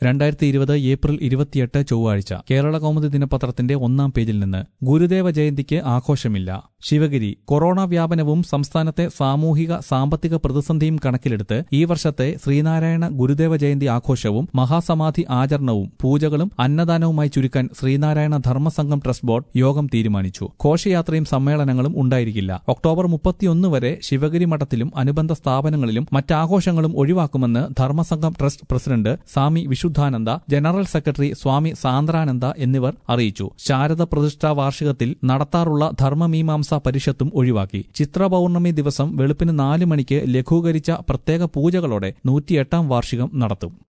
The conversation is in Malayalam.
രണ്ടായിരത്തി ഇരുപത് ഏപ്രിൽ ഇരുപത്തിയെട്ട് ചൊവ്വാഴ്ച കേരള കൗമുദി ദിനപത്രത്തിന്റെ ഒന്നാം പേജിൽ നിന്ന് ഗുരുദേവ ജയന്തിക്ക് ആഘോഷമില്ല ശിവഗിരി കൊറോണ വ്യാപനവും സംസ്ഥാനത്തെ സാമൂഹിക സാമ്പത്തിക പ്രതിസന്ധിയും കണക്കിലെടുത്ത് ഈ വർഷത്തെ ശ്രീനാരായണ ഗുരുദേവ ജയന്തി ആഘോഷവും മഹാസമാധി ആചരണവും പൂജകളും അന്നദാനവുമായി ചുരുക്കാൻ ശ്രീനാരായണ ധർമ്മസംഘം ട്രസ്റ്റ് ബോർഡ് യോഗം തീരുമാനിച്ചു ഘോഷയാത്രയും സമ്മേളനങ്ങളും ഉണ്ടായിരിക്കില്ല ഒക്ടോബർ മുപ്പത്തിയൊന്ന് വരെ ശിവഗിരി മഠത്തിലും അനുബന്ധ സ്ഥാപനങ്ങളിലും മറ്റാഘോഷങ്ങളും ഒഴിവാക്കുമെന്ന് Dharmasangham trust president Swami Vishudhananda general secretary Swami Sandrananda എന്നിവർ അറിയിച്ചു ശാരദ പ്രതിഷ്ഠാ വാർഷികത്തിൽ നടത്താറുള്ള ധർമ്മമീമാംസ പരിഷത്തും ഒഴിവാക്കി ചിത്ര പൗർണമി ദിവസം വെളുപ്പിന് നാല് മണിക്ക് ലഘൂകരിച്ച പ്രത്യേക പൂജകളോടെ നൂറ്റിയെട്ടാം വാർഷികം നടത്തും